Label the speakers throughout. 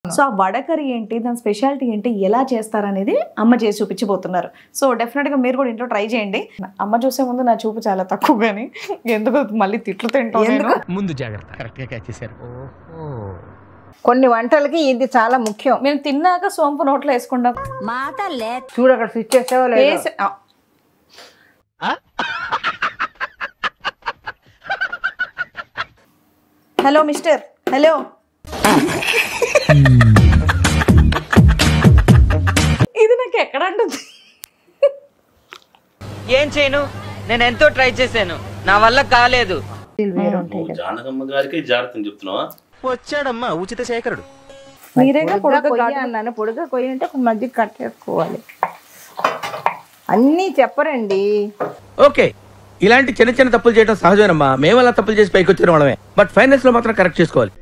Speaker 1: So ఆ వడకరి ఏంటి దాని స్పెషాలిటీ ఏంటి ఎలా చేస్తారనేది అమ్మ చేసి చూపించబోతున్నారు సో డెఫినెట్గా మీరు కూడా ఇంట్లో ట్రై చేయండి అమ్మ చూసే ముందు నా చూపు చాలా తక్కువ కానీ ఎందుకు మళ్ళీ తిట్లు తింటాను నేను.
Speaker 2: ముందు జాగ్రత్త కరెక్ట్ గా క్యాచ్ చేశారు
Speaker 3: కొన్ని వంటలకి ఇది చాలా ముఖ్యం
Speaker 1: మేము తిన్నాక సోంపు నోట్లో వేసుకుంటాం
Speaker 3: చూడు అక్కడ స్విచ్ చేసావో లేదో.
Speaker 1: వేసే- ఆ. హలో మిస్టర్ హలో ఇది నాకు ఎక్కడ అంటుంది
Speaker 4: ఏం చేయను నేను ఎంతో ట్రై చేశాను నా వల్ల కాలేదు
Speaker 3: వీళ్ళు వేరు ఉంటాయి కదా.
Speaker 5: జానకమ్మ గారికి జాగ్రత్తని చెప్తున్నావా
Speaker 2: వచ్చాడమ్మా ఉచిత శేఖరుడు
Speaker 1: మీరేగా
Speaker 3: పొడుగ్గా
Speaker 1: పొడుగ్గా
Speaker 3: కొయ్య
Speaker 1: ఘాటు-
Speaker 3: అన్నాను పొడుగా కొయ్య అంటే ఒక మధ్య కట్ చేసుకోవాలి అన్నీ చెప్పరండి
Speaker 2: ఓకే ఇలాంటి చిన్న చిన్న తప్పులు చేయడం సహజమేనమ్మా మేము అలా తప్పులు చేసి పైకి వచ్చిన వాళ్ళమే బట్ ఫైనాన్స్ లో మాత్రం కరెక్ట్ చేసుకోవాలి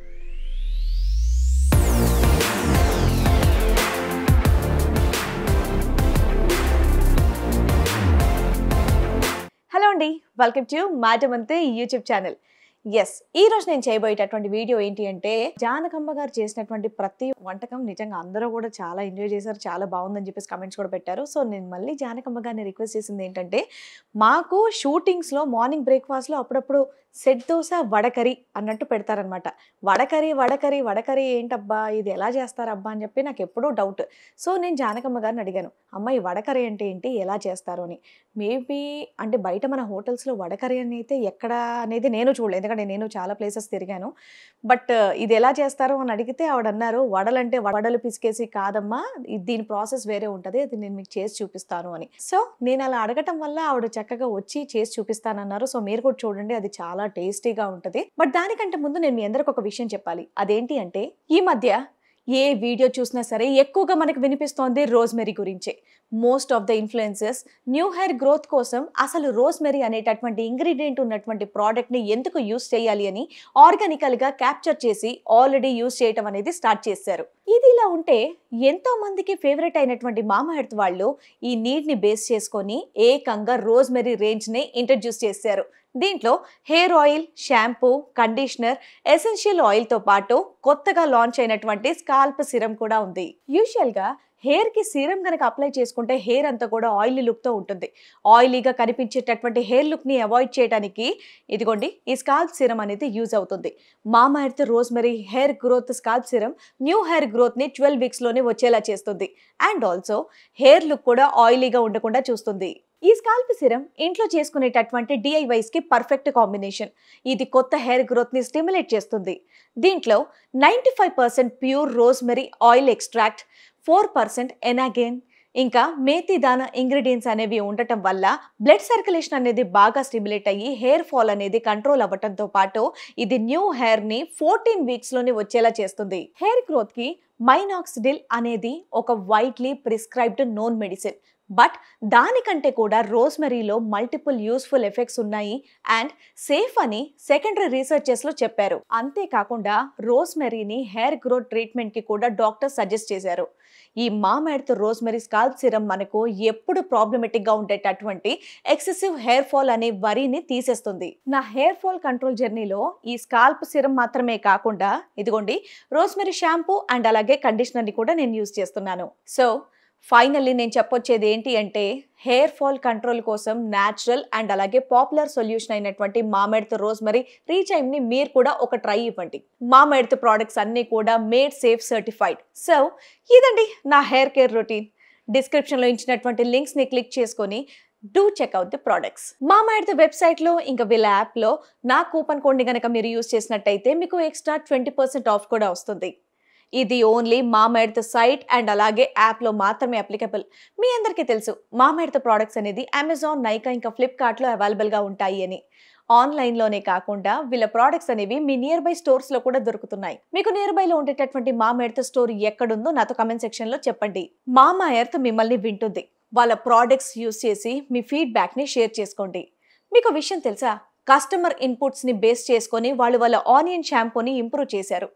Speaker 1: హలో అండి వెల్కమ్ టు మాటమంతే యూట్యూబ్ ఛానల్ ఎస్ ఈ రోజు నేను చేయబోయేటటువంటి వీడియో ఏంటి అంటే జానకమ్మ గారు చేసినటువంటి ప్రతి వంటకం నిజంగా అందరూ కూడా చాలా ఎంజాయ్ చేశారు చాలా బాగుందని చెప్పేసి కమెంట్స్ కూడా పెట్టారు సో నేను మళ్ళీ జానకమ్మ గారిని రిక్వెస్ట్ చేసింది ఏంటంటే మాకు షూటింగ్స్లో మార్నింగ్ బ్రేక్ఫాస్ట్లో అప్పుడప్పుడు సెట్ దోశ వడకరి అన్నట్టు పెడతారనమాట వడకరి వడకరి వడకరి ఏంటబ్బా ఇది ఎలా చేస్తారబ్బా అని చెప్పి నాకు ఎప్పుడూ డౌట్ సో నేను జానకమ్మ గారిని అడిగాను అమ్మ ఈ వడకరి అంటే ఏంటి ఎలా చేస్తారు అని మేబీ అంటే బయట మన హోటల్స్లో వడకరి అని అయితే ఎక్కడ అనేది నేను చూడలేదు ఎందుకంటే నేను చాలా ప్లేసెస్ తిరిగాను బట్ ఇది ఎలా చేస్తారు అని అడిగితే ఆవిడ అన్నారు వడలంటే వడలు పిసికేసి కాదమ్మా ఇది- దీని ప్రాసెస్ వేరే ఉంటుంది అది నేను మీకు చేసి చూపిస్తాను అని సో నేను అలా అడగటం వల్ల ఆవిడ చక్కగా వచ్చి చేసి చూపిస్తానన్నారు సో మీరు కూడా చూడండి అది చాలా టేస్టీగా ఉంటుంది బట్ దానికంటే ముందు నేను మీ అందరికి ఒక విషయం చెప్పాలి అదేంటి అంటే ఈ మధ్య ఏ వీడియో చూసినా సరే ఎక్కువగా మనకు వినిపిస్తోంది రోజ్మెరీ గురించే most of the influences new hair growth కోసం అసలు రోజ్మెరీ అనేటటువంటి ఇంగ్రీడియంట్ ఉన్నటువంటి ప్రోడక్ట్ని ఎందుకు యూస్ చేయాలి అని ఆర్గానికల్గా క్యాప్చర్ చేసి ఆల్రెడీ యూస్ చేయటం అనేది స్టార్ట్ చేశారు ఇది ఇలా ఉంటే ఎంతో మందికి ఫేవరెట్ అయినటువంటి మామ ఎర్త్ వాళ్ళు ఈ నీడ్ని బేస్ చేసుకొని ఏకంగా రోజ్మెరీ రేంజ్ని ఇంట్రడ్యూస్ చేశారు దీంట్లో hair oil shampoo conditioner essential ఆయిల్తో పాటు కొత్తగా లాంచ్ అయినటువంటి స్కాల్ప్ సిరం కూడా ఉంది యూజువల్గా హెయిర్కి సీరం కనుక అప్లై చేసుకుంటే హెయిర్ అంతా కూడా ఆయిలీ లుక్తో ఉంటుంది ఆయిలీగా కనిపించేటటువంటి హెయిర్ లుక్ని అవాయిడ్ చేయడానికి ఇదిగోండి ఈ స్కాల్ప్ సిరం అనేది యూజ్ అవుతుంది Mamaearth rosemary hair growth scalp serum new hair గ్రోత్ని ట్వెల్వ్ వీక్స్లోనే వచ్చేలా చేస్తుంది అండ్ ఆల్సో హెయిర్ లుక్ కూడా ఆయిలీగా ఉండకుండా చూస్తుంది ఈ స్కాల్ప్ సిరం ఇంట్లో చేసుకునేటటువంటి డిఐవైస్ కి పర్ఫెక్ట్ కాంబినేషన్ ఇది కొత్త హెయిర్ గ్రోత్ ని స్టిమ్యులేట్ చేస్తుంది దీంట్లో ninety five percent pure rosemary oil extract four percent Anagain ఇంకా మేతి దాన ఇంగ్రీడియంట్స్ అనేవి ఉండటం వల్ల బ్లడ్ సర్క్యులేషన్ అనేది బాగా స్టిమ్యులేట్ అయ్యి హెయిర్ ఫాల్ అనేది కంట్రోల్ అవ్వటంతో పాటు ఇది న్యూ హెయిర్ ని ఫోర్టీన్ వీక్స్ లోనే వచ్చేలా చేస్తుంది హెయిర్ గ్రోత్ కి మైనాక్సిడిల్ అనేది ఒక widely prescribed known medicine but దానికంటే కూడా రోజ్మెరీలో మల్టిపుల్ యూస్ఫుల్ ఎఫెక్ట్స్ ఉన్నాయి అండ్ సేఫ్ అని సెకండరీ రీసెర్చెస్లో చెప్పారు అంతేకాకుండా రోజ్మెరీని హెయిర్ గ్రోత్ ట్రీట్మెంట్కి కూడా డాక్టర్ సజెస్ట్ చేశారు ఈ మామెడ్త్ రోజ్మెరీ స్కాల్ప్ సిరం మనకు ఎప్పుడు ప్రాబ్లమెటిక్గా ఉండేటటువంటి ఎక్సెసివ్ హెయిర్ ఫాల్ అనే వరిని తీసేస్తుంది నా హెయిర్ ఫాల్ కంట్రోల్ జర్నీలో ఈ స్కాల్ప్ సిరం మాత్రమే కాకుండా ఇదిగోండి రోజ్మెరీ షాంపూ అండ్ అలాగే కండిషనర్ని కూడా నేను యూజ్ చేస్తున్నాను సో ఫైనల్లీ నేను చెప్పొచ్చేది ఏంటి అంటే హెయిర్ ఫాల్ కంట్రోల్ కోసం న్యాచురల్ అండ్ అలాగే పాపులర్ సొల్యూషన్ అయినటువంటి మామెడ్త్ రోజ్మరీ రీచైమ్ని మీరు కూడా ఒక ట్రై ఇవ్వండి మామెడ్త్ ప్రోడక్ట్స్ అన్నీ కూడా మేడ్ సేఫ్ సర్టిఫైడ్ సో ఇదండి నా హెయిర్ కేర్ రొటీన్ డిస్క్రిప్షన్లో ఇచ్చినటువంటి లింక్స్ని క్లిక్ చేసుకొని do check out the products Mamaearth వెబ్సైట్లో ఇంకా వీళ్ళ యాప్లో నా కూపన్ కోడ్ని కనుక మీరు యూస్ చేసినట్టయితే మీకు ఎక్స్ట్రా ట్వంటీ పర్సెంట్ ఆఫ్ కూడా వస్తుంది ఇది ఓన్లీ మామెడ్త్ సైట్ అండ్ అలాగే యాప్లో మాత్రమే అప్లికబుల్ మీ అందరికీ తెలుసు మామెడ్త్ ప్రోడక్ట్స్ అనేది అమెజాన్ నైకా ఇంకా ఫ్లిప్కార్ట్లో అవైలబుల్గా ఉంటాయి అని ఆన్లైన్లోనే కాకుండా వీళ్ళ ప్రోడక్ట్స్ అనేవి మీ నియర్ బై స్టోర్స్లో కూడా దొరుకుతున్నాయి మీకు నియర్ బైలో ఉండేటటువంటి మామా ఎర్త్ స్టోర్ ఎక్కడుందో నాతో కమెంట్ సెక్షన్లో చెప్పండి మామా ఎర్త్ మిమ్మల్ని వింటుంది వాళ్ళ ప్రోడక్ట్స్ యూస్ చేసి మీ ఫీడ్బ్యాక్ని షేర్ చేసుకోండి మీకు ఒక విషయం తెలుసా కస్టమర్ ఇన్పుట్స్ని బేస్ చేసుకొని వాళ్ళు వాళ్ళ ఆనియన్ షాంపూని ఇంప్రూవ్ చేశారు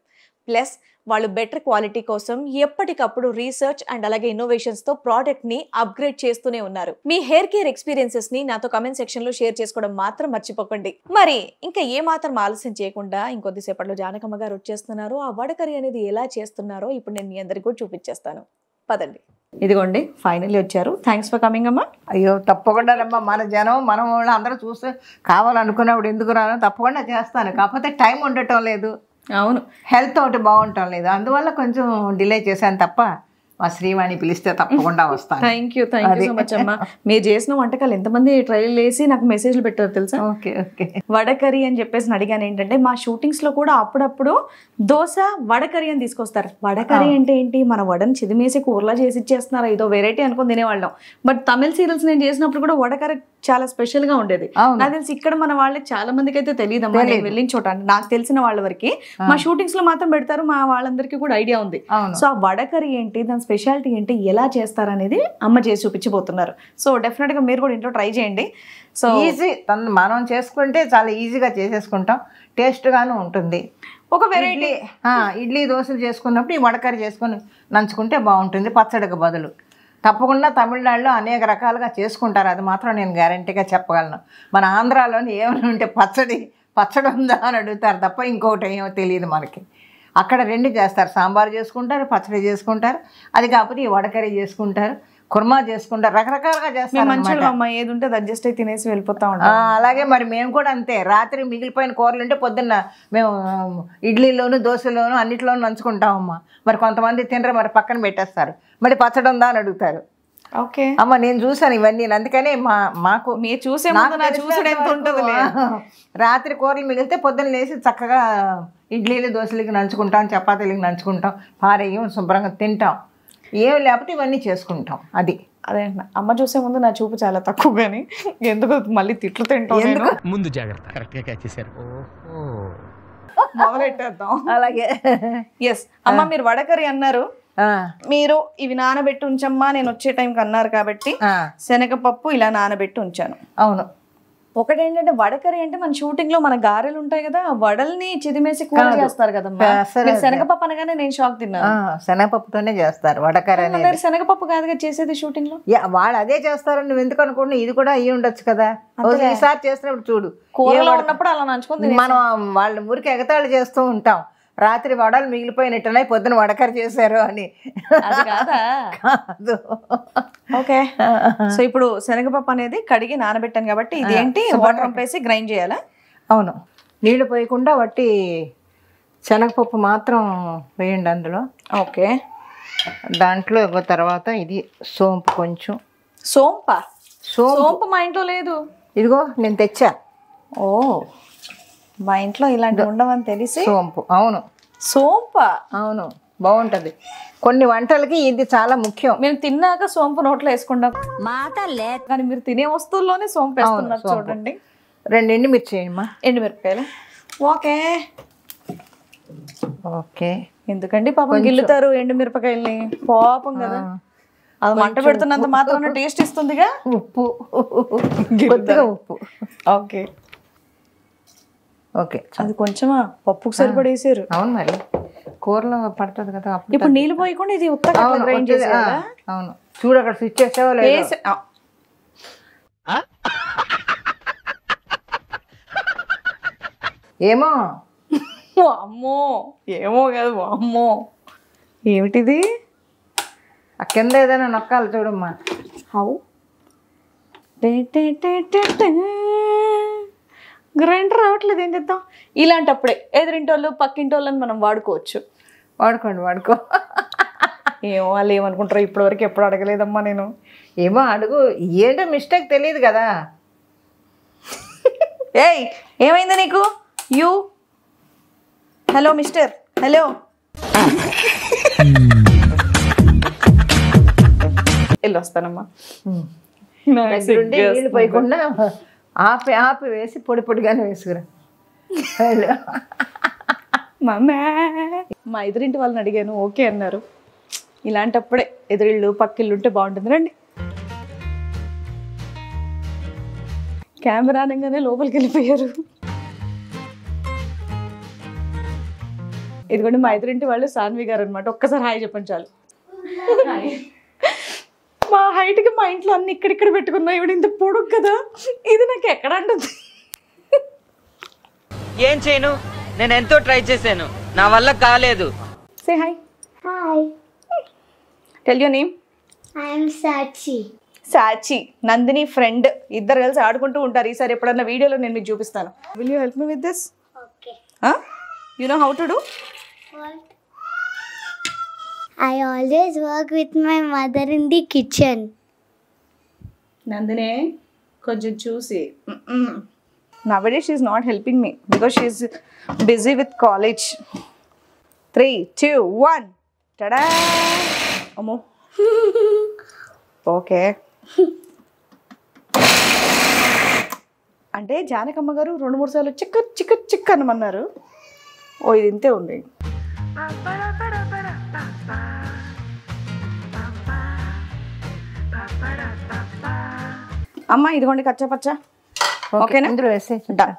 Speaker 1: ప్లస్ వాళ్ళు బెటర్ క్వాలిటీ కోసం ఎప్పటికప్పుడు రీసెర్చ్ అండ్ అలాగే ఇన్నోవేషన్స్ తో ప్రోడక్ట్ ని అప్గ్రేడ్ చేస్తూనే ఉన్నారు మీ హెయిర్ కేర్ ఎక్స్పీరియన్సెస్ ని నాతో కమెంట్ సెక్షన్ లో షేర్ చేసుకోవడం మాత్రం మర్చిపోకండి మరి ఇంకా ఏ మాత్రం ఆలస్యం చేయకుండా ఇంకొద్దిసేపట్లో జానకమ్మ గారు వచ్చేస్తున్నారు ఆ వడకరి అనేది ఎలా చేస్తున్నారో ఇప్పుడు నేను మీ అందరికీ కూడా చూపించేస్తాను పదండి ఇదిగోండి ఫైనల్లీ వచ్చారు థ్యాంక్స్ ఫర్ కమింగ్ అమ్మా
Speaker 3: అయ్యో తప్పకుండా రమ్మా మన జనం మన వాళ్ళు అందరూ చూస్తే కావాలనుకున్నప్పుడు ఎందుకు రాను తప్పకుండా చేస్తాను కాకపోతే టైం ఉండటం లేదు
Speaker 1: అవును
Speaker 3: హెల్త్ ఒకటి బాగుండటం లేదు అందువల్ల కొంచెం డిలే చేశాను తప్ప మా శ్రీవాణి పిలిస్తే తప్పకుండా వస్తాను
Speaker 1: థ్యాంక్ యూ థ్యాంక్ యూ
Speaker 3: అది.
Speaker 1: సో మచ్ అమ్మా మీరు చేసిన వంటకాలు ఎంతమంది ట్రైల్ వేసి నాకు మెసేజ్లు పెట్టారు తెలుసా
Speaker 3: ఓకే ఓకే
Speaker 1: వడకరి అని చెప్పేసి నేను అడిగాను ఏంటంటే మా షూటింగ్స్ లో కూడా అప్పుడప్పుడు దోశ వడకరి అని తీసుకొస్తారు వడకరి అంటే ఏంటి మన వడని చిదిమేసి కూరలా చేసి ఇచ్చేస్తున్నారు ఏదో వెరైటీ అనుకుని తినేవాళ్ళం బట్ తమిళ సీరియల్స్ నేను చేసినప్పుడు కూడా వడకరి చాలా స్పెషల్ గా ఉండేది
Speaker 3: అవును.
Speaker 1: నాకు తెలిసి ఇక్కడ మన వాళ్ళకి చాలా మందికి అయితే తెలియదు అమ్మా నేను వెళ్ళిన చోట అంటే నాకు తెలిసిన వాళ్ళ వరకు మా షూటింగ్స్ లో మాత్రం పెడతారు మా వాళ్ళందరికీ కూడా ఐడియా ఉంది
Speaker 3: అవును
Speaker 1: సో ఆ వడకరి ఏంటి దాని స్పెషాలిటీ ఏంటి ఎలా చేస్తారనేది అమ్మ చేసి చూపించబోతున్నారు సో డెఫినెట్ గా మీరు కూడా ఇంట్లో ట్రై చేయండి సో
Speaker 3: ఈజీ తను మనం చేసుకుంటే చాలా ఈజీగా చేసేసుకుంటాం టేస్ట్గాను ఉంటుంది
Speaker 1: ఒక వెరైటీ
Speaker 3: ఇడ్లీ ఆ, ఇడ్లీ దోశలు చేసుకున్నప్పుడు ఈ వడకరి చేసుకొని నంచుకుంటే బాగుంటుంది పచ్చడికి బదులు తప్పకుండా తమిళనాడులో అనేక రకాలుగా చేసుకుంటారు అది మాత్రం నేను గ్యారంటీగా చెప్పగలను మన ఆంధ్రాలోని ఏమైనా ఉంటే పచ్చడి పచ్చడి ఉందా అని అడుగుతారు తప్ప ఇంకొకటి ఏమో తెలియదు మనకి అక్కడ రెండు చేస్తారు సాంబార్ చేసుకుంటారు పచ్చడి చేసుకుంటారు అది కాకపోతే ఈ వడకరి చేసుకుంటారు కుర్మా చేసుకుంటారు రకరకాలుగా
Speaker 1: మేము
Speaker 3: చేస్తారు
Speaker 1: మంచిగా
Speaker 3: అన్నమాట.
Speaker 1: అమ్మ ఏది ఉంటే అది అడ్జస్ట్ అయి తినేసి వెళ్ళిపోతా
Speaker 3: ఆ,
Speaker 1: ఉంటాం
Speaker 3: అలాగే మరి మేము కూడా అంతే రాత్రి మిగిలిపోయిన కూరలు ఉంటే పొద్దున్న మేము ఆ, ఇడ్లీలోను దోశలోను అన్నిట్లోనూ నంచుకుంటామమ్మా మరి కొంతమంది తినరు మరి పక్కన పెట్టేస్తారు మరి పచ్చడి ఉందా అని అడుగుతారు
Speaker 1: ఓకే
Speaker 3: అమ్మ నేను చూసాను ఇవన్నీ అందుకనే మా మాకు
Speaker 1: మీరు చూసే
Speaker 3: నాకు
Speaker 1: ముందు నా
Speaker 3: తెలిసినంత
Speaker 1: చూసుడు ఎంత
Speaker 3: వరకు,
Speaker 1: ఉంటుందిలే
Speaker 3: రాత్రి కూరలు మిగిలితే పొద్దున్న లేచి చక్కగా ఇడ్లీలు దోశలకి నంచుకుంటాం చపాతీలకి నంచుకుంటాం పారేయం శుభ్రంగా తింటాం ఏం లేకపోతే ఇవన్నీ చేసుకుంటాం అది
Speaker 1: అదే అంటున్నా. అమ్మ చూసే ముందు నా చూపు చాలా తక్కువ కానీ ఎందుకు మళ్ళీ తిట్లు తింటాం నేను
Speaker 2: ముందు జాగ్రత్త కరెక్ట్ గా క్యాచ్ చేశారు
Speaker 1: మొదలెట్టేద్దాం
Speaker 3: అలాగే
Speaker 1: ఎస్ అమ్మ మీరు వడకరి అన్నారు
Speaker 3: ఆ,
Speaker 1: మీరు ఇవి నానబెట్టి ఉంచమ్మా నేను వచ్చే టైంకి అన్నారు కాబట్టి
Speaker 3: ఆ,
Speaker 1: శనగపప్పు ఇలా నానబెట్టి ఉంచాను
Speaker 3: అవును
Speaker 1: ఒకటేంటంటే వడకరి అంటే మన షూటింగ్ లో మన గారెలు ఉంటాయి కదా ఆ వడల్ని చిదిమేసి కూర
Speaker 3: కాదు.
Speaker 1: చేస్తారు కదమ్మా
Speaker 3: చేస్తారు
Speaker 1: మీరు
Speaker 3: అదే.
Speaker 1: శనగపప్పు అనగానే నేను షాక్ తిన్నాను
Speaker 3: ఆ, శనగపప్పుతోనే చేస్తారు వడకర అనేది
Speaker 1: మరి శనగపప్పు కాదుగా చేసేది షూటింగ్ లో
Speaker 3: యా, వాళ్ళు అదే చేస్తారని నువ్వు ఎందుకు అనుకుంటున్నావు ఇది కూడా అయ్యి ఉండొచ్చు కదా
Speaker 1: అంతేలే.
Speaker 3: ఈసారి చేసినప్పుడు చూడు
Speaker 1: కూరలో
Speaker 3: ఏ వడ-
Speaker 1: ఉన్నప్పుడు అలా నంచుకొని
Speaker 3: మనం వాళ్ళ ఊరికి ఎగతాళి చేస్తూ ఉంటాం రాత్రి వడలు మిగిలిపోయినట్టున్నాయి పొద్దున వడకర చేశారు అని
Speaker 1: అది కాదా
Speaker 3: కాదు
Speaker 1: ఓకే సో ఇప్పుడు శనగపప్పు అనేది కడిగి నానబెట్టాను కాబట్టి ఇది ఏంటి వాటర్ పంపేసి గ్రైండ్ చేయాలా
Speaker 3: అవును నీళ్లు పోయకుండా వట్టి శనగపప్పు మాత్రం వేయండి అందులో
Speaker 1: ఓకే
Speaker 3: దాంట్లో ఇగో తర్వాత ఇది సోంపు కొంచెం
Speaker 1: సోంప
Speaker 3: సోంపు
Speaker 1: సోంపు మా ఇంట్లో లేదు
Speaker 3: ఇదిగో నేను తెచ్చా
Speaker 1: ఓ మా ఇంట్లో ఇలాంటివి ఉండవని తెలిసి
Speaker 3: సోంపు అవును
Speaker 1: సోంప
Speaker 3: అవును బాగుంటది కొన్ని వంటలకి ఇది చాలా ముఖ్యం
Speaker 1: మేము తిన్నాక సోంపు నోట్లో వేసుకుంటాం కానీ మీరు తినే వస్తువుల్లోనే సోంపు వేస్తున్నారు
Speaker 3: సోంపు.
Speaker 1: చూడండి
Speaker 3: రెండు ఎండుమిర్చి వేయమ్మా
Speaker 1: ఎండుమిరపకాయలు ఓకే
Speaker 3: ఓకే
Speaker 1: ఎందుకండి పాపం గిల్లుతారు ఎండుమిరపకాయల్ని పాపం కదా అది మంట పెడుతున్నంత మాత్రాన టేస్ట్ ఇస్తుందిగా
Speaker 3: ఉప్పు కొద్దిగా ఉప్పు
Speaker 1: ఓకే
Speaker 3: ఓకే
Speaker 1: అది కొంచెమా పప్పుకు సరిపడేసారు
Speaker 3: అవును మరి కూరలో పడుతుంది కదా అప్పుడు
Speaker 1: ఇప్పుడు నీళ్ళు పోయకుండా ఇది ఉత్తగా
Speaker 3: అవును
Speaker 1: గ్రైండ్
Speaker 3: వద్దు, ఆ,
Speaker 1: చేసేయాలా
Speaker 3: అవును చూడు అక్కడ స్విచ్ చేసావో లేదు
Speaker 1: వేసే- ఆ.
Speaker 3: ఏమో
Speaker 1: అమ్మో ఏమో కాదు అమ్మో ఏమిటిది
Speaker 3: ఆ కింద ఏదైనా నొక్కాలి చూడమ్మా
Speaker 1: హౌ గ్రైండర్ రావట్లేదు ఏం చేద్దాం ఇలాంటప్పుడే ఎదురింటోళ్ళు పక్కింటోళ్ళని మనం వాడుకోవచ్చు
Speaker 3: వాడుకోండి వాడుకో
Speaker 1: ఏమో వాళ్ళు ఏమనుకుంటారో ఇప్పటివరకు ఎప్పుడు అడగలేదమ్మా నేను
Speaker 3: ఏమో అడుగు ఏంటో మిస్టేక్ తెలియదు కదా
Speaker 1: ఏయ్ ఏమైంది నీకు యూ హలో మిస్టర్ హలో వెళ్ళి వస్తానమ్మా నాకు
Speaker 3: దగ్గరుండి నీళ్ళు
Speaker 1: సిగ్గేస్తుంది.
Speaker 3: పోయకుండా ఆపి ఆపి వేసి పొడి పొడిగానే వేసుకురా వెళ్ళు.
Speaker 1: మమ్మా మా ఎదురింటి వాళ్ళని అడిగాను ఓకే అన్నారు ఇలాంటప్పుడే ఎదురిళ్ళు పక్కిళ్ళు ఉంటే బాగుంటుంది రండి కెమెరా అనగానే లోపలికి వెళ్ళిపోయారు ఇదిగోండి మా ఎదురింటి వాళ్ళు సాన్వి గారు అనమాట ఒక్కసారి హాయ్ చెప్పండి చాలు మా హైట్కి మా ఇంట్లో అన్ని ఇక్కడిక్కడ పెట్టుకున్నా ఇవిడ ఇంత పొడుగు కదా ఇది నాకు ఎక్కడ అంటుంది
Speaker 4: ఏం చేయను నేను ఎంతో ట్రై చేశాను నా వల్ల కాలేదు
Speaker 1: say hi
Speaker 6: Hi,
Speaker 1: tell you name
Speaker 6: I am Sachi.
Speaker 1: Sachi Nandini friend ఇద్దరు కలిసి ఆడుకుంటూ ఉంటారు ఈసారి ఎప్పుడన్నా వీడియోలో నేను మీకు చూపిస్తాను will you help me with this
Speaker 6: Okay.
Speaker 1: You know how to do
Speaker 6: What? I always work with my mother in the kitchen.
Speaker 1: నందినే కొంచెం చూసి నవడే she not helping me because she busy with college three two one tada అమ్మో okay అంటే జానకమ్మ గారు రెండు మూడు సార్లు చిక్క చిక్క చిక్క అనమన్నారు ఓ ఇది ఇంతే ఉంది అమ్మ ఇదిగోండి కచ్చా పచ్చా ఓకేనా
Speaker 3: ఇందులో వేసే
Speaker 1: డన్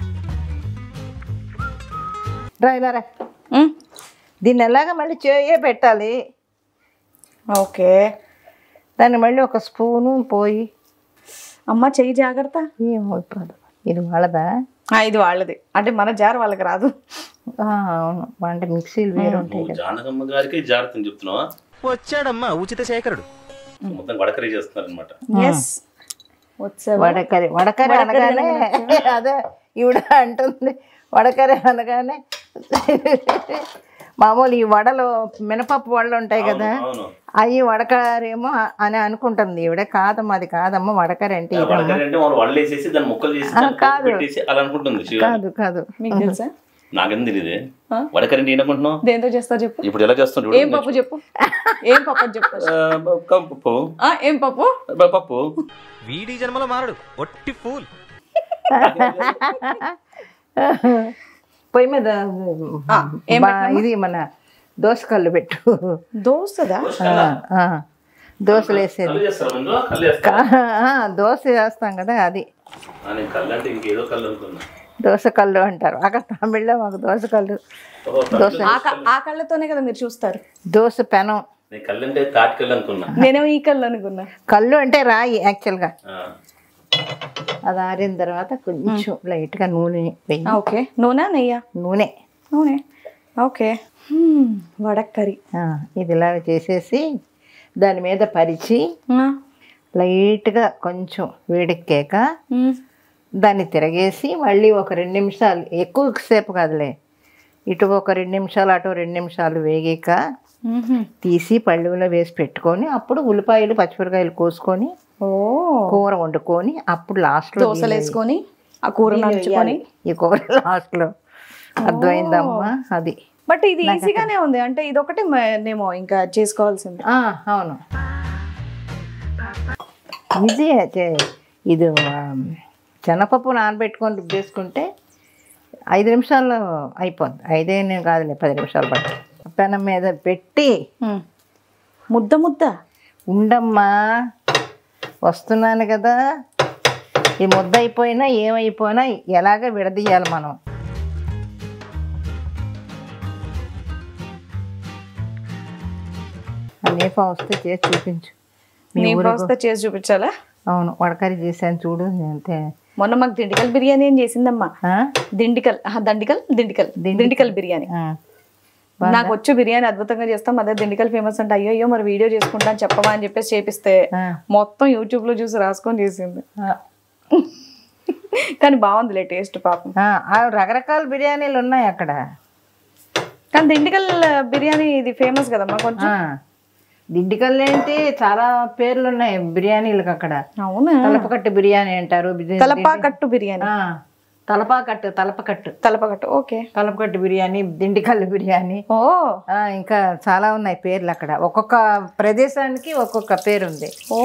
Speaker 3: రా ఇలా రా దీన్ని ఎలాగ మళ్ళీ చేయే పెట్టాలి
Speaker 1: ఓకే
Speaker 3: దాన్ని మళ్ళీ ఒక స్పూను పోయి
Speaker 1: అమ్మ చెయ్యి జాగ్రత్త
Speaker 3: ఏమైపోదు ఇది వాళ్ళదా
Speaker 1: ఆ, ఇది వాళ్ళది అంటే మన జార్ వాళ్ళకి రాదు
Speaker 3: ఆ, అవును అంటే మిక్సీలు వేరు ఉంటాయి కదా
Speaker 5: జానకమ్మ గారికి జాగ్రత్త అని చెప్తున్నావా
Speaker 2: వచ్చాడమ్మా ఉచిత శేఖరుడు
Speaker 5: మొత్తం వడకరీ చేస్తున్నారు అనమాట
Speaker 1: ఎస్
Speaker 3: వడకరి వడకరి అనగానే అదే ఈవిడ అంటుంది వడకరి అనగానే మామూలు ఈ వడలు మినపప్పు వడలు ఉంటాయి కదా
Speaker 5: అవును
Speaker 3: అవి వడకరేమో అని అనుకుంటుంది ఈవిడ కాదమ్మా అది కాదమ్మా వడకరి అంటే ఇదమ్మా
Speaker 5: వడకరీ అంటే వాళ్ళు వడలు వేసేసి దాన్ని ముక్కలు చేసి దాన్ని
Speaker 3: కాదు.
Speaker 5: పోపు పెట్టేసి అలా అనుకుంటుంది శివ
Speaker 3: కాదు కాదు
Speaker 1: మీకు తెలుసా
Speaker 5: నాకేం తెలియదు
Speaker 1: ఆ?
Speaker 5: వడకరీ అంటే ఏమనుకుంటున్నావు
Speaker 1: దేంతో చేస్తా చెప్పు
Speaker 5: ఇప్పుడు ఎలా చేస్తాం
Speaker 1: ఏం పప్పు చెప్పు ఏం పప్పు అని చెప్పు
Speaker 5: పప్పు
Speaker 1: ఆ, ఏం పప్పు
Speaker 5: బ- పప్పు
Speaker 2: వీడి జన్మలో మారడు ఒట్టి ఫూల్
Speaker 3: పొయ్యి మీద
Speaker 1: ఆ, ఏం
Speaker 3: బా- ఇది మన దోసకల్లు పెట్టు
Speaker 1: దోస్తదా
Speaker 3: ఆ, ఆ, దోశలు వేసేది
Speaker 5: కళ్ళు చేస్తారా ముందు కళ్ళు చేస్తా
Speaker 3: ఆ, దోశ వేస్తాం కదా అది
Speaker 5: నేను కళ్ళు అంటే ఇంకేదో కళ్ళు అనుకున్నా
Speaker 3: దోశ కళ్ళు అంటారు అక్కడ తమిళ్లో మాకు దోశ కళ్ళు
Speaker 5: ఓహో, తమిళ-
Speaker 1: ఆ క- ఆ కళ్ళతోనే కదా మీరు చూస్తారు
Speaker 3: దోశ పెనం
Speaker 5: నేను కళ్ళు అంటే తాటి కళ్ళు అనుకున్నా
Speaker 1: నేనేమో ఈ కళ్ళు అనుకున్నా
Speaker 3: కళ్ళు అంటే రాయి యాక్చువల్గా
Speaker 5: ఆ.
Speaker 3: అది ఆరిన తర్వాత కొంచెం లైట్గా నూనె వెయ్యి
Speaker 1: ఓకే నూనె నెయ్యా
Speaker 3: నూనె
Speaker 1: నూనె ఓకే హ్మ్, వడక్కరి
Speaker 3: ఆ, ఇది ఇలా చేసేసి దాని మీద పరిచి
Speaker 1: ఆ,
Speaker 3: లైట్గా కొంచెం వేడెక్కాక
Speaker 1: హ్మ్.
Speaker 3: దాన్ని తిరగేసి మళ్ళీ ఒక రెండు నిమిషాలు ఎక్కువ సేపు కాదులే ఇటు ఒక రెండు నిమిషాలు అటు రెండు నిమిషాలు వేగాక
Speaker 1: మ్మ్హ్మ్.
Speaker 3: తీసి పళ్ళులో వేసి పెట్టుకొని అప్పుడు ఉల్లిపాయలు పచ్చిమిరకాయలు కోసుకొని
Speaker 1: ఓ
Speaker 3: కూర వండుకొని అప్పుడు లాస్ట్లో
Speaker 1: దోశలు వేసుకొని ఆ కూర నంచుకొని
Speaker 3: ఈ కూర లాస్ట్లో అర్థమైందమ్మా అది
Speaker 1: బట్ ఇది ఈజీగానే ఉంది అంటే ఇది ఒకటి నేమో ఇంకా చేసుకోవాల్సింది
Speaker 3: ఆ, అవును ఈజీ ఇది ఆ, శనగపప్పు నానబెట్టుకొని రుబ్బేసుకుంటే ఐదు నిమిషాల్లో అయిపోద్ది ఐదే నేను కాదులే పది నిమిషాలు పడుతుంది పెనం మీద పెట్టి
Speaker 1: హ్మ్. ముద్ద ముద్ద
Speaker 3: ఉండమ్మా వస్తున్నాను కదా ఈ ముద్ద అయిపోయినా ఏమైపోయినా ఎలాగ విడదీయాలి మనం ఆ నేపా వస్తే చేసి చూపించు మీ
Speaker 1: నీ
Speaker 3: ఊరు
Speaker 1: వస్తే చేసి చూపించాలా
Speaker 3: అవును వడకరి చేశాను చూడు అంతే
Speaker 1: మొన్న మాకు దిండికల్ బిర్యానీ ఏం చేసిందమ్మా
Speaker 3: ఆ?
Speaker 1: దిండికల్ ఆహా, దండికల్ దిండికల్ దిండికల్ బిర్యానీ
Speaker 3: ఆ.
Speaker 1: నాకు వచ్చి బిర్యానీ అద్భుతంగా చేస్తాం అదే దిండికల్ ఫేమస్ అంటే అయ్యో అయ్యో మరి వీడియో చేసుకుంటాను చెప్పవా అని చెప్పేసి చేపిస్తే
Speaker 3: ఆ.
Speaker 1: మొత్తం యూట్యూబ్ లో చూసి రాసుకొని చేసింది
Speaker 3: ఆ.
Speaker 1: కానీ బాగుందిలే టేస్ట్ పాపం
Speaker 3: ఆ, ఆ రకరకాల బిర్యానీలు ఉన్నాయి అక్కడ
Speaker 1: కానీ దిండికల్ బిర్యానీ ఇది ఫేమస్ కదమ్మా కొంచెం
Speaker 3: ఆ. దిండికల్ ఏంటి చాలా పేర్లు ఉన్నాయి బిర్యానీలకు అక్కడ
Speaker 1: అవునా
Speaker 3: తలపకట్టు బిర్యానీ అంటారు బిర్యానీ-
Speaker 1: తలపాకట్టు బిర్యానీ
Speaker 3: ఆ, తలపాకట్టు తలపకట్టు
Speaker 1: తలపకట్టు ఓకే
Speaker 3: తలపకట్టు బిర్యానీ దిండికల్లు బిర్యానీ
Speaker 1: ఓ
Speaker 3: ఆ, ఇంకా చాలా ఉన్నాయి పేర్లు అక్కడ ఒక్కొక్క ప్రదేశానికి ఒక్కొక్క పేరు ఉంది
Speaker 1: ఓ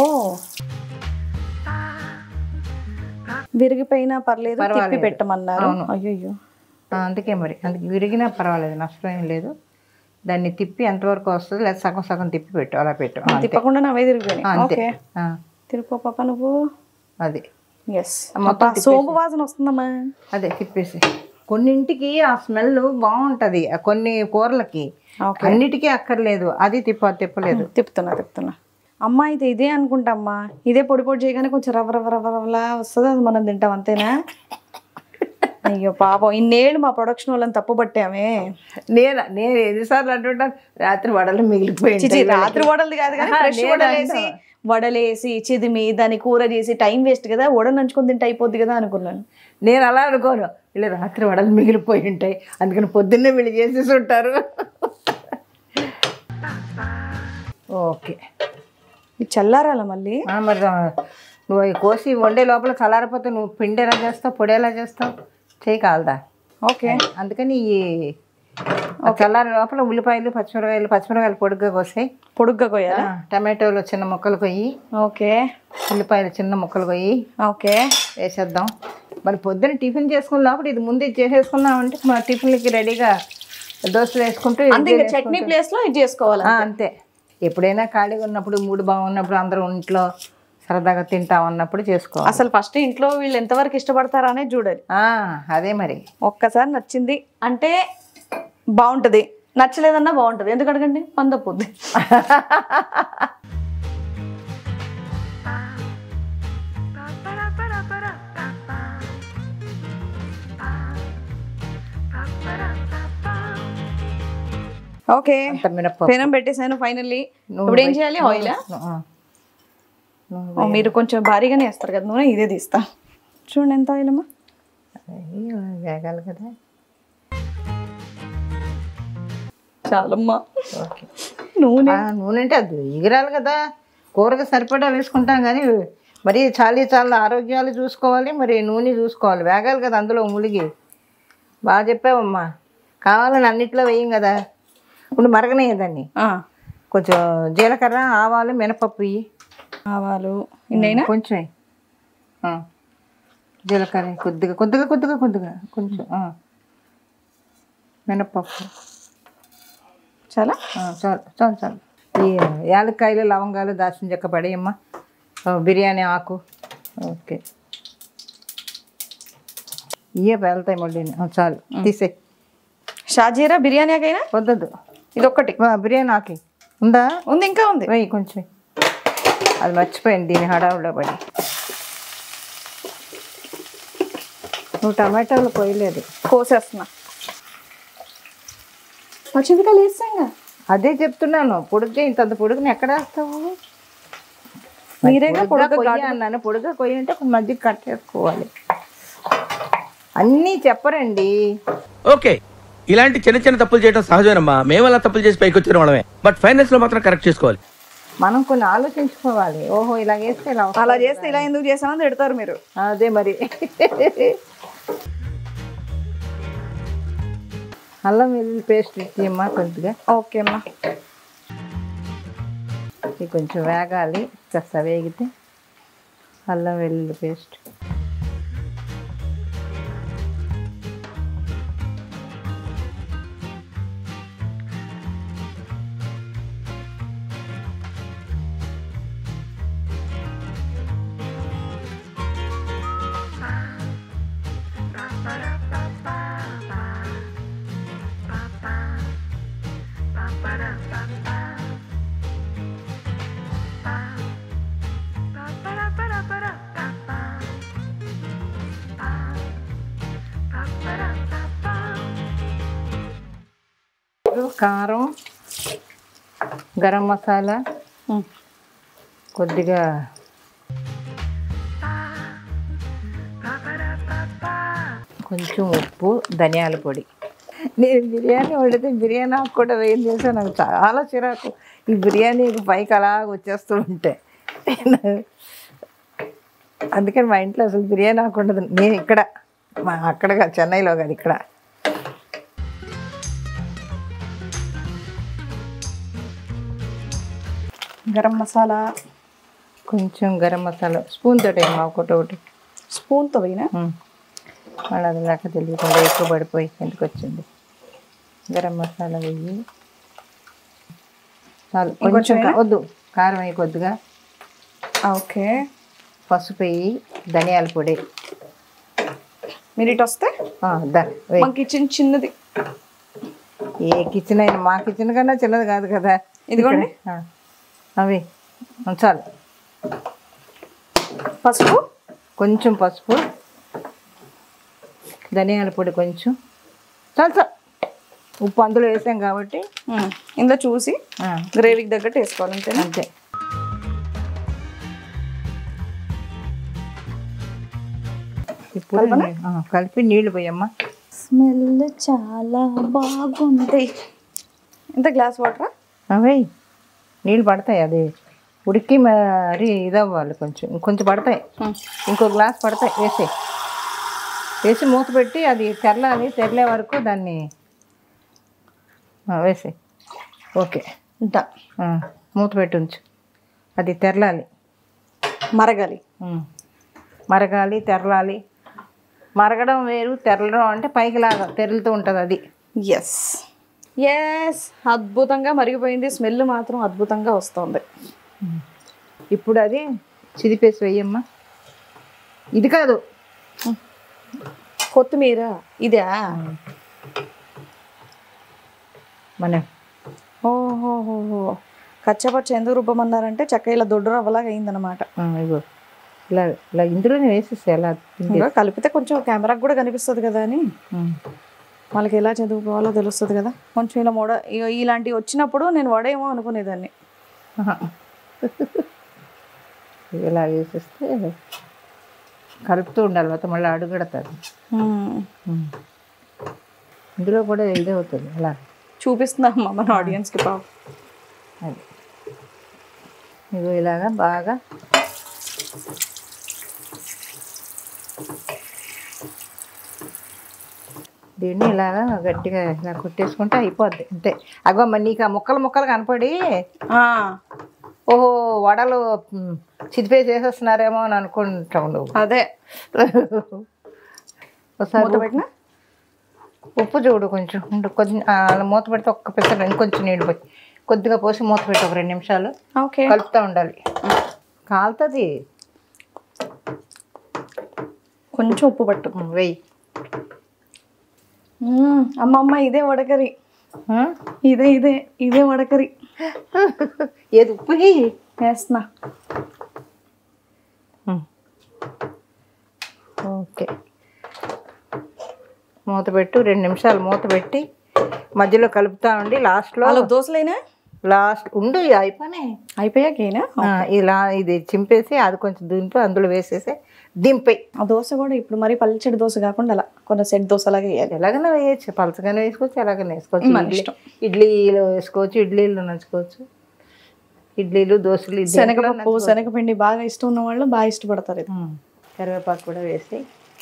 Speaker 1: విరిగిపోయినా పర్లేదు తిప్పి
Speaker 3: పర్వాలేదు.
Speaker 1: పెట్టమన్నారు
Speaker 3: అవును.
Speaker 1: అయ్యో
Speaker 3: ఆ, అందుకే మరి అందుకే విరిగినా పర్వాలేదు నష్టం ఏం లేదు దాన్ని తిప్పి ఎంతవరకు వస్తుంది లేదా సగం సగం తిప్పి పెట్టు అలా పెట్టు ఆ, అంతే.
Speaker 1: తిప్పకుండా నవే తిరిగిపోయినాయి
Speaker 3: అంతే
Speaker 1: ఓకే
Speaker 3: ఆ,
Speaker 1: తిరుపో పాప నువ్వు
Speaker 3: అది
Speaker 1: ఎస్
Speaker 3: మొత్తం
Speaker 1: సోంపు వాసన వస్తుందమ్మా
Speaker 3: అదే తిప్పేసి కొన్నింటికి ఆ స్మెల్ బాగుంటది ఆ కొన్ని కూరలకి
Speaker 1: ఓకే
Speaker 3: అన్నిటికీ అక్కర్లేదు అది తిప్ప తిప్పలేదు
Speaker 1: తిప్పుతున్నా తిప్పుతున్నా అమ్మ అయితే ఇదే అనుకుంటా అమ్మా ఇదే పొడి పొడి చేయగానే కొంచెం రవ్వ రవ్వ రవ్వ రవ్వలా వస్తుంది అది మనం తింటాం అంతేనా అయ్యో పాపం ఇన్నేళ్ళు మా ప్రొడక్షన్ వాళ్ళని తప్పు పట్టామే
Speaker 3: నేను నేను ఎన్నిసార్లు అంటుంటాను రాత్రి వడలు మిగిలిపోయింది
Speaker 1: చిచి రాత్రి వడలు కాదు కానీ
Speaker 3: ఆహా,
Speaker 1: ఫ్రెష్
Speaker 3: నేను
Speaker 1: వడలేసి
Speaker 3: అంటా.
Speaker 1: వడలేసి చిదిమి దాన్ని కూర చేసి టైం వేస్ట్ కదా వడ నంచుకొని తింటే అయిపోద్ది కదా అనుకున్నాను
Speaker 3: నేను అలా అనుకోను వీళ్ళు రాత్రి వడలు మిగిలిపోయి ఉంటాయి అందుకని పొద్దున్నే వీళ్ళు చేసేసి ఉంటారు ఓకే
Speaker 1: ఇది చల్లారాల మళ్ళీ
Speaker 3: ఆ, మరి ఆ, నువ్వు అవి కోసి వండే లోపల చల్లారిపోతే నువ్వు పిండి ఎలా చేస్తావు పొడి ఎలా చేస్తావు చేయి కాలదా
Speaker 1: ఓకే
Speaker 3: అందుకని ఈ ఆ చల్లారి లోపల ఉల్లిపాయలు పచ్చిమిరకాయలు పచ్చిమిరకాయలు పొడుగ్గా కోసాయి
Speaker 1: పొడుగ్గా కొయ్యాలా
Speaker 3: టమాటోలు చిన్న ముక్కలు కొయ్యి
Speaker 1: ఓకే
Speaker 3: ఉల్లిపాయలు చిన్న ముక్కలు కొయ్యి
Speaker 1: ఓకే
Speaker 3: వేసేద్దాం మరి పొద్దున్న టిఫిన్ చేసుకున్న లోపల ఇది ముందే చేసేసుకున్నామంటే మా టిఫిన్లకి రెడీగా దోశలు వేసుకుంటూ
Speaker 1: అంతే
Speaker 3: ఇడ్లీలు
Speaker 1: ఇంకా చట్నీ
Speaker 3: వేసుకుంటూ-
Speaker 1: ప్లేస్ లో ఇది చేసుకోవాలి
Speaker 3: ఆ, అంతే ఎప్పుడైనా ఖాళీగా ఉన్నప్పుడు మూడు బాగున్నప్పుడు అందరూ ఇంట్లో సరదాగా తింటాం అన్నప్పుడు చేసుకోవాలి
Speaker 1: అసలు ఫస్ట్ ఇంట్లో వీళ్ళు ఎంతవరకు ఇష్టపడతారా అనేది చూడాలి
Speaker 3: ఆ, అదే మరి
Speaker 1: ఒక్కసారి నచ్చింది అంటే బాగుంటది నచ్చలేదన్నా బాగుంటది ఎందుకు అడగండి పందపోద్ది ఓకే
Speaker 3: అంత మినప్పప్పు
Speaker 1: పెనం పెట్టేసాను ఫైనల్లీ
Speaker 3: నూనె
Speaker 1: ఇప్పుడు ఏం
Speaker 3: వేసి-
Speaker 1: చేయాలి ఆయిల్
Speaker 3: ఆ. నూనె
Speaker 1: మీరు కొంచెం భారీగానే వేస్తారు కదా నూనె ఇదే తీస్తా చూడండి ఎంత ఆయిల్ అమ్మా
Speaker 3: అయ్యో, వేగాలి కదా
Speaker 1: చాలమ్మా
Speaker 3: ఓకే
Speaker 1: నూనె
Speaker 3: ఆ, నూనె అంటే అది ఎగిరాలి కదా కూరకి సరిపడా వేసుకుంటాం కానీ మరి చాలీ చాలా ఆరోగ్యాలు చూసుకోవాలి మరి నూనె చూసుకోవాలి వేగాలి కదా అందులో ములిగి బాగా చెప్పావమ్మా కావాలని అన్నిట్లో వేయం కదా ఇప్పుడు మరగనేయదాన్ని
Speaker 1: ఆ,
Speaker 3: కొంచెం జీలకర్ర ఆవాలు మినపప్పు ఇయ్యి
Speaker 1: ఆవాలు ఇన్నైనా
Speaker 3: కొంచెం వేయి. ఆ. జీలకర్ర కొద్దిగా కొద్దిగా కొద్దిగా కొద్దిగా కొంచెం ఆ. మినపప్పు
Speaker 1: చాలా
Speaker 3: ఆ, చాలు చాలు చాలు ఈ యాలక్కాయలు లవంగాలు దాచిన చెక్క పడేయమ్మా ఆ, బిర్యానీ ఆకు ఓకే ఇవే పేలుతాయి మళ్ళీ ఆ, చాలు తీసే
Speaker 1: షాజీరా బిర్యానీకైనా
Speaker 3: వద్దదు
Speaker 1: ఇది ఒక్కటి
Speaker 3: బిర్యానీ ఆకి ఉందా
Speaker 1: ఉంది ఇంకా ఉంది
Speaker 3: వెయ్యి కొంచెం వెయ్యి. అది మర్చిపోయింది దీని హడావులో పడి నువ్వు టమాటాలు పోయలేదు
Speaker 1: కోసేస్తున్నా పచ్చిమిరకాయలు వేస్తాంగా
Speaker 3: అదే చెప్తున్నాను పొడుగ్గా ఇంత పొడుగుని ఎక్కడ వేస్తావు
Speaker 1: మీరేగా
Speaker 3: పొడుగ్గా
Speaker 1: పొడుగ్గా
Speaker 3: కొయ్య అన్నాను పొడుగ్గా కొయ్య అంటే కొంచెం మధ్య కట్ చేసుకోవాలి అన్నీ చెప్పరండి
Speaker 2: ఓకే ఇలాంటి చిన్న చిన్న తప్పులు చేయడం సహజమేనమ్మా మేము అలా తప్పులు చేసి పైకి వచ్చిన వాళ్ళమే బట్ ఫైనల్స్ లో మాత్రం కరెక్ట్ చేసుకోవాలి
Speaker 3: మనం కొన్ని ఆలోచించుకోవాలి ఓహో ఇలా చేస్తే ఇలా వస్తుంది.
Speaker 1: అలా చేస్తే ఇలా ఎందుకు చేసానో తిడతారు మీరు
Speaker 3: అదే మరి అల్లం వెల్లుల్లి పేస్ట్ ఇచ్చేయమ్మా కొద్దిగా
Speaker 1: ఓకే అమ్మా
Speaker 3: ఇది కొంచెం వేగాలి కాస్త వేగితే అల్లం వెల్లుల్లి పేస్ట్ కారం గరం మసాలా
Speaker 1: ఉమ్.
Speaker 3: కొద్దిగా కొంచెం ఉప్పు ధనియాల పొడి నేను బిర్యానీ వండితే బిర్యానీ ఆకు కూడా వేయం చేసా నాకు చాలా చిరాకు ఈ బిర్యానీ పైకి అలా వచ్చేస్తూ ఉంటే అందుకని మా ఇంట్లో అసలు బిర్యానీ ఆకు ఉండదు నేను ఇక్కడ మా అక్కడ కాదు, చెన్నైలో కాదు ఇక్కడ
Speaker 1: గరం మసాలా
Speaker 3: కొంచెం గరం మసాలా స్పూన్ తోటి మా ఒకటి ఒకటి
Speaker 1: స్పూన్తో పోయినా
Speaker 3: మళ్ళీ అది దాకా తెలియకుండా ఎక్కువ పడిపోయి ఎందుకు వచ్చింది గరం మసాలా వెయ్యి చాలు కొంచెం కా- వద్దు కారం వేయి కొద్దిగా
Speaker 1: ఓకే
Speaker 3: పసుపు వేయి ధనియాల పొడి
Speaker 1: మీరు ఇటు వస్తే
Speaker 3: ఆ, దా వెయ్.
Speaker 1: మా కిచెన్ చిన్నది
Speaker 3: ఏ కిచెన్ అయినా మా కిచెన్ కన్నా చిన్నది కాదు కదా
Speaker 1: ఇదిగోండి.
Speaker 3: ఆ, అవి ఉంచాలి
Speaker 1: పసుపు
Speaker 3: కొంచెం పసుపు ధనియాల పొడి కొంచెం చాలు చాలు ఉప్పు అందులో వేసాం కాబట్టి
Speaker 1: ఉమ్, ఇందులో చూసి
Speaker 3: ఆ,
Speaker 1: గ్రేవీకి తగ్గట్టు వేసుకోవాలి అంతేనా
Speaker 3: అంతే ఇప్పుడు ఆ, కలిపి నీళ్లు పోయమ్మా
Speaker 1: స్మెల్ చాలా బాగుంది ఇంత గ్లాస్ వాటరా
Speaker 3: అవే నీళ్ళు పడతాయి అది ఉడికి మరి ఇదవ్వాలి కొంచెం ఇంకొంచెం పడతాయి ఇంకో గ్లాస్ పడతాయి వేసి వేసి మూత పెట్టి అది తెరలాలి తెరలే వరకు దాన్ని ఆ, వేసి ఓకే
Speaker 1: ఉంటా
Speaker 3: ఆ, మూత పెట్టి ఉంచు అది తెరలాలి
Speaker 1: మరగాలి
Speaker 3: ఉమ్. మరగాలి తెరలాలి మరగడం వేరు తెరలడం అంటే పైకి లాగా తెరులుతూ ఉంటుంది అది
Speaker 1: ఎస్ ఎస్ అద్భుతంగా మరిగిపోయింది స్మెల్ మాత్రం అద్భుతంగా వస్తుంది
Speaker 3: ఇప్పుడు అది చిదిపేసి వెయ్యమ్మా ఇది కాదు
Speaker 1: కొత్తిమీర ఇదా
Speaker 3: మన
Speaker 1: ఓహోహోహో కచ్చపచ్చ ఎందుకు రుబ్బమన్నారంటే చక్క ఇలా దొడ్డు రవ్వలాగా అయిందనమాట
Speaker 3: ఆ, ఇగో ఇలా ఇలా ఇందులోనే వేసేసి ఎలా
Speaker 1: ఇంకా కలిపితే కొంచెం కెమెరాకి కూడా కనిపిస్తుంది కదా అని
Speaker 3: ఉమ్.
Speaker 1: వాళ్ళకి ఎలా చదువుకోవాలో తెలుస్తుంది కదా కొంచెం ఇలా మోడ ఇగో ఇలాంటివి వచ్చినప్పుడు నేను వడేమో అనుకునేదాన్ని
Speaker 3: ఆహా. ఇలా వేసేస్తే కలుపుతూ ఉండాలి మొత్తం మళ్ళీ అడుగడతారు
Speaker 1: మ్మ్.
Speaker 3: ఇందులో కూడా ఇదే అవుతుంది అలా
Speaker 1: చూపిస్తున్నామ్మా మన ఆడియన్స్కి పాపం
Speaker 3: అది ఇగో ఇలాగా బాగా దీన్ని ఇలాగా గట్టిగా ఇలా కొట్టేసుకుంటే అయిపోద్ది అంతే అగో మరి నీకు ఆ ముక్కలు ముక్కలు కనపడి
Speaker 1: ఆ,
Speaker 3: ఓహో వడలు మ్, చిదిపేసి వేసేస్తున్నారేమో అని అనుకుంటావు నువ్వు
Speaker 1: అదే
Speaker 3: ఒకసారి
Speaker 1: మూత పెట్టినా
Speaker 3: ఉప్పు చూడు కొంచెం ఉండు కొంచెం ఆ, అలా మూత పెడితే ఒక్క పెసర ఇంకొంచెం నీళ్ళు పోయి కొద్దిగా పోసి మూత పెట్టి ఒక రెండు నిమిషాలు
Speaker 1: ఓకే
Speaker 3: కలుపుతూ ఉండాలి కాలుతుంది
Speaker 1: కొంచెం ఉప్పు పట్టు
Speaker 3: ఉమ్, వెయ్యి
Speaker 1: మ్మ్. అమ్మమ్మ ఇదే వడకరి
Speaker 3: ఆ?
Speaker 1: ఇదే ఇదే ఇదే వడకరి
Speaker 3: ఏది ఉప్పు వెయ్యి
Speaker 1: వేస్తున్నా
Speaker 3: ఉమ్. ఓకే మూత పెట్టు రెండు నిమిషాలు మూత పెట్టి మధ్యలో కలుపుతా ఉండి లాస్ట్లో
Speaker 1: నాలుగు దోశలైనా
Speaker 3: లాస్ట్ ఉండు అయిపోయి
Speaker 1: అయిపోయాకేనా
Speaker 3: ఇలా ఇది చింపేసి అది కొంచెం దింపి అందులో వేసేసి దింపేయి
Speaker 1: ఆ దోశ కూడా ఇప్పుడు మరి పల్చడి దోశ కాకుండా అలా కొంచెం సెట్ దోశలాగా వేయాలి
Speaker 3: ఎలాగైనా వేయచ్చు పలచగానే వేసుకోవచ్చు ఎలాగైనా వేసుకోవచ్చు
Speaker 1: మన
Speaker 3: ఇడ్లీ-
Speaker 1: ఇష్టం.
Speaker 3: ఇడ్లీలో వేసుకోవచ్చు ఇడ్లీలో నంచుకోవచ్చు ఇడ్లీలు దోశలు ఇది
Speaker 1: శనగపప్పు శనగపిండి బాగా ఇష్టం ఉన్న వాళ్ళు బాగా ఇష్టపడతారు ఇది
Speaker 3: ఉమ్. కరివేపాకు కూడా వేసి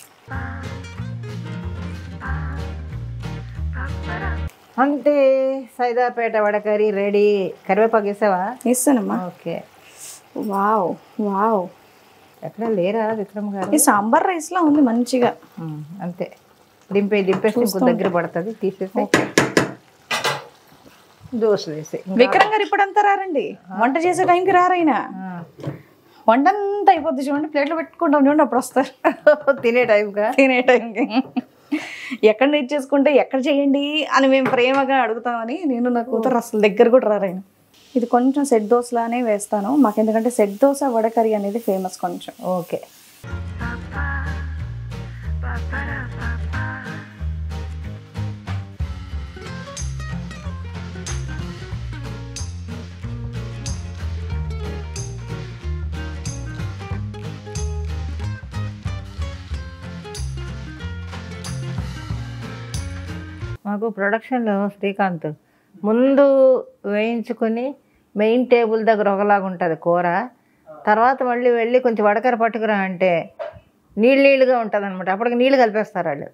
Speaker 3: అంతే సైదాపేట వడకరి రెడీ కరివేపాకు వేసావా
Speaker 1: ఇస్తానమ్మా
Speaker 3: ఓకే
Speaker 1: వావ్ వావ్
Speaker 3: ఎక్కడ లేరా విక్రమ్ గారు
Speaker 1: ఈ సాంబార్ రైస్ లా ఉంది మంచిగా
Speaker 3: ఉమ్, అంతే దింపే దింపేసి ఇంకో దగ్గర పడుతుంది తీసేసి దోశలు వేసి
Speaker 1: విక్రమ్ గారు ఇప్పుడంతా రారండి వంట చేసే టైంకి రారైనా వంట అంతా అయిపోద్ది చూడండి ప్లేట్లు పెట్టుకుంటాం చూడండి అప్పుడు వస్తారు
Speaker 3: తినే టైంగా
Speaker 1: తినే టైంకి ఎక్కడ నేర్చేసుకుంటే ఎక్కడ చేయండి అని మేము ప్రేమగా అడుగుతామని నేను నా కూతురు అసలు దగ్గర కూడా రారాయన ఇది కొంచెం సెట్ దోశలానే వేస్తాను మాకు ఎందుకంటే సెట్ దోశ వడకరి అనేది ఫేమస్ కొంచెం
Speaker 3: ఓకే మాకు ప్రొడక్షన్లో శ్రీకాంత్ ముందు వేయించుకొని మెయిన్ టేబుల్ దగ్గర ఒకలాగా ఉంటుంది కూర తర్వాత మళ్ళీ వెళ్ళి కొంచెం వడకర పట్టుకురా అంటే నీళ్ళు నీళ్ళుగా ఉంటుంది అనమాట అప్పటికి నీళ్ళు కలిపేస్తారు వాళ్ళు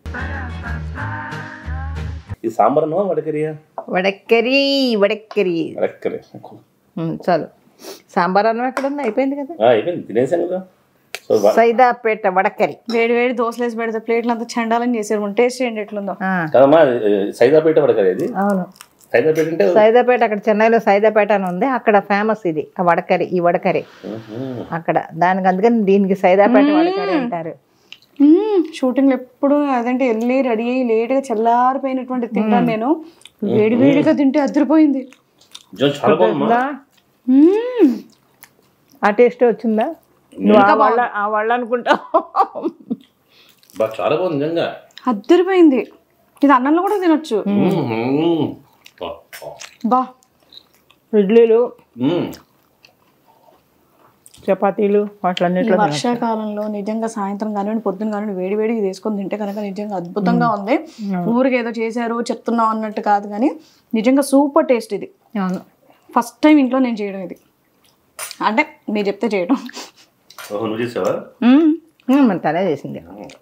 Speaker 5: ఈ సాంబార్ నో వడకరియా
Speaker 3: వడక్కరి వడక్కరి
Speaker 5: వడకరి
Speaker 3: ఉమ్, చాలు సాంబార్ అన్నం ఎక్కడ ఉంది అయిపోయింది కదా
Speaker 5: అయిపోయింది తినేసాం కదా సో వా-
Speaker 3: సైదాపేట వడక్కరి
Speaker 1: వేడి వేడి దోశలు వేసి పెడితే ప్లేట్లు అంతా చండాలని చేసారు టేస్ట్ చేయండి ఎట్లుందో
Speaker 3: ఆ,
Speaker 5: కదమ్మా సైదాపేట వడకరి ఇది
Speaker 3: అవును
Speaker 5: సైదాపేట అంటే
Speaker 3: సైదాపేట అక్కడ చెన్నైలో సైదాపేట అని ఉంది అక్కడ ఫేమస్ ఇది ఆ వడకరి ఈ వడకరి
Speaker 5: ఉహు.
Speaker 3: అక్కడ దానికి అందుకని దీనికి సైదాపేట వడకరి అంటారు
Speaker 1: షూటింగ్ ఎప్పుడు అదంటే వెళ్ళి రెడీ అయ్యి లేట్గా చల్లారిపోయినటువంటి తింటాను నేను వేడి వేడిగా తింటే అదిరిపోయింది
Speaker 5: నిజం చాలా బాగుందమ్మా
Speaker 3: ఉందా?
Speaker 1: మ్మ్.
Speaker 3: ఆ టేస్ట్ వచ్చిందా నువ్వు ఆ వాళ్ళ ఆ వాళ్ళు అనుకుంటావు
Speaker 5: బా చాలా బాగుంది నిజంగా
Speaker 1: అదిరిపోయింది ఇది అన్నంలో కూడా తినొచ్చు
Speaker 5: మ్మ్. బా, బా.
Speaker 1: బా
Speaker 3: ఇడ్లీలు
Speaker 5: మ్మ్.
Speaker 3: చపాతీలు
Speaker 1: ఈ
Speaker 3: వాటిలన్నిట్లో
Speaker 1: వర్షాకాలంలో నిజంగా సాయంత్రం కానివ్వండి పొద్దున కానివ్వండి వేడి వేడిగా తీసుకొని తింటే కనుక నిజంగా అద్భుతంగా ఉంది ఊరికి ఏదో చేశారు చెప్తున్నాం అన్నట్టు కాదు కానీ నిజంగా సూపర్ టేస్ట్ ఇది
Speaker 3: అవును
Speaker 1: ఫస్ట్ టైం ఇంట్లో నేను చేయడం ఇది అంటే మీరు చెప్తే చేయడం
Speaker 5: ఓహో నువ్వు చేసావా
Speaker 3: మ్మ్. మ్మ్, మన తనే చేసింది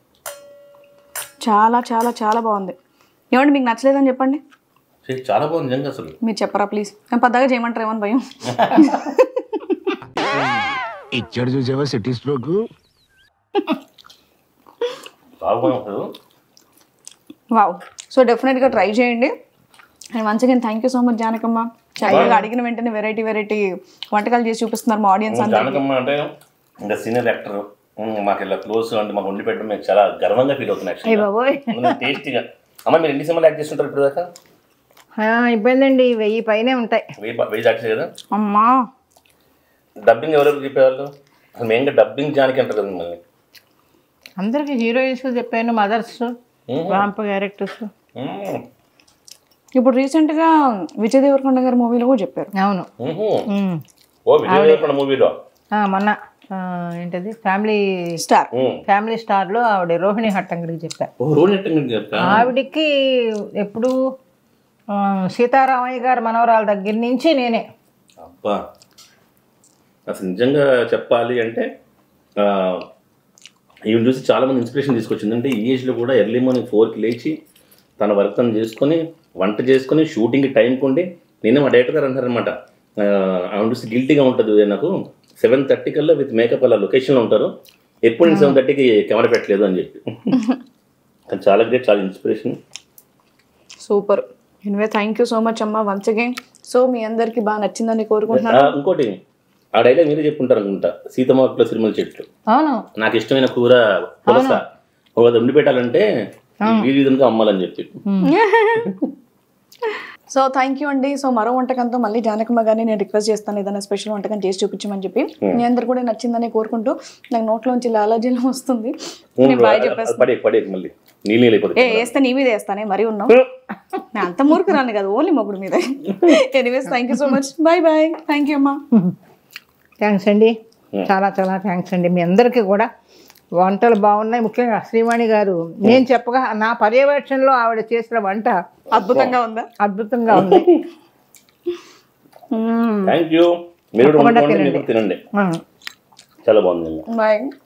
Speaker 1: చాలా చాలా చాలా బాగుంది ఏమండి మీకు నచ్చలేదని చెప్పండి
Speaker 5: చే- చాలా బాగుంది నిజంగా అసలు
Speaker 1: మీరు చెప్పరా ప్లీజ్ నేను పద్దాగా చేయమంటారు ఏమని భయం
Speaker 2: ఇచ్చాడు చూసావా సిటీ స్ట్రోక్
Speaker 5: చాలా బాగుంది అసలు
Speaker 1: వావ్ సో డెఫినెట్గా ట్రై చేయండి and once again thank you so much Janakamma చక్కగా అడిగిన వెంటనే వెరైటీ వెరైటీ వంటకాలు చేసి చూపిస్తున్నారు మా ఆడియన్స్ అందరికీ
Speaker 5: జానకమ్మ అంటే ఇంకా సీనియర్ యాక్టర్ మాకు ఇలా క్లోజ్ అంటే మాకు వండి పెట్టడం మేము చాలా గర్వంగా ఫీల్ అవుతున్నాం
Speaker 3: అయ్య బాబోయ్
Speaker 5: టేస్టీగా అమ్మ మీరు ఎన్ని సినిమాలు యాక్ట్ చేస్తుంటారు ఇప్పుడు దాకా
Speaker 3: ఆ, అయిపోయిందండి వెయ్యి పైనే ఉంటాయి
Speaker 5: వెయ్యి బ- వెయ్యి యాక్ట్ కదా
Speaker 1: అమ్మా
Speaker 5: డబ్బింగ్ ఎవరెవరు చెప్పేవాళ్ళు అసలు మెయిన్గా డబ్బింగ్ జానకి అంటారు కదా మిమ్మల్ని
Speaker 3: అందరికి హీరోయిన్స్ చెప్పాను మదర్స్ రాంప క్యారెక్టర్స్
Speaker 5: మ్మ్.
Speaker 1: ఇప్పుడు రీసెంట్గా విజయ్ దేవరకొండ గారి మూవీలో కూడా చెప్పారు
Speaker 3: అవును
Speaker 5: మ్హూ.
Speaker 3: మ్మ్.
Speaker 5: ఓ విజయ్ దేవరకొండ మూవీలో
Speaker 3: ఆ, మొన్న ఆ, ఏంటది ఫ్యామిలీ
Speaker 1: స్టార్
Speaker 5: మ్మ్.
Speaker 3: ఫ్యామిలీ స్టార్లో ఆవిడ రోహిణి హట్టంగడికి చెప్పా
Speaker 5: ఓ రోడ్ నెట్టింగ్ చెప్తా
Speaker 3: ఆవిడకి ఎప్పుడు ఆ, సీతారామయ్య గారి మనవరాల దగ్గర నుంచి నేనే
Speaker 5: అబ్బా అసలు నిజంగా చెప్పాలి అంటే ఆ, ఈవిడ చూసి చాలా మంది ఇన్స్పిరేషన్ తీసుకొచ్చింది అంటే ఈ ఏజ్లో కూడా ఎర్లీ మార్నింగ్ ఫోర్కి లేచి తన వర్క్ తను చేసుకొని వంట చేసుకొని షూటింగ్కి టైంకి ఉండి నేనే మా డైరెక్టర్ గారు అంటారనమాట ఆవిడ చూసి గిల్టీగా ఉంటుంది నాకు సెవెన్ థర్టీ కల్లా విత్ మేకప్ అలా లొకేషన్లో ఉంటారు ఎప్పుడు నేను సెవెన్ థర్టీకి కెమెరా పెట్టలేదు అని చెప్పి కానీ చాలా గ్రేట్ చాలా inspiration
Speaker 1: super anyway thank you so much అమ్మా వన్స్ అగైన్ సో మీ అందరికి బాగా నచ్చిందని కోరుకుంటున్నాను
Speaker 5: ఆ, ఇంకోటి ఆ డైలాగ్ మీరే చెప్పుంటారు అనుకుంటా సీతమాకుల సిరిమల చెట్లు
Speaker 3: అవును
Speaker 5: నాకు ఇష్టమైన కూర పులస ఒక వండి పెట్టాలంటే ఈ విధంగా అమ్మాలని చెప్పి
Speaker 1: సో థ్యాంక్ యూ అండి సో మరో వంటకంతో మళ్ళీ జానకమ్మ గారిని నేను రిక్వెస్ట్ చేస్తాను ఏదైనా స్పెషల్ వంటకం చేసి చూపించమని చెప్పి మీ అందరు కూడా నచ్చిందని కోరుకుంటూ నాకు నోట్లోంచి లాలాజీలో వస్తుంది నేను బాయ్ చెప్పేస్తాను
Speaker 5: పడే పడే మళ్ళీ నీళ్ళు నీళ్ళు
Speaker 1: ఏ
Speaker 5: అయిపోతుంది
Speaker 1: వేస్తే నీ మీద వేస్తానే మరీ ఉన్నావు నేను అంత మూర్ఖు రాను కదా ఓన్లీ మొగుడు మీద anyways thank you so much bye bye thank you అమ్మా
Speaker 3: థ్యాంక్స్ అండి చాలా చాలా థ్యాంక్స్ అండి మీ అందరికీ కూడా వంటలు బాగున్నాయి ముఖ్యంగా శ్రీవాణి గారు నేను చెప్పగా నా పర్యవేక్షణలో ఆవిడ చేసిన వంట
Speaker 1: అద్భుతంగా ఉందా
Speaker 3: అద్భుతంగా ఉంది
Speaker 5: థ్యాంక్ యూ మీరు కూడా
Speaker 3: తప్పకుండా
Speaker 5: వండుకోండి, మీరు కూడా తినండి
Speaker 3: ఆ.
Speaker 5: చాలా బాగుంది
Speaker 1: బాయ్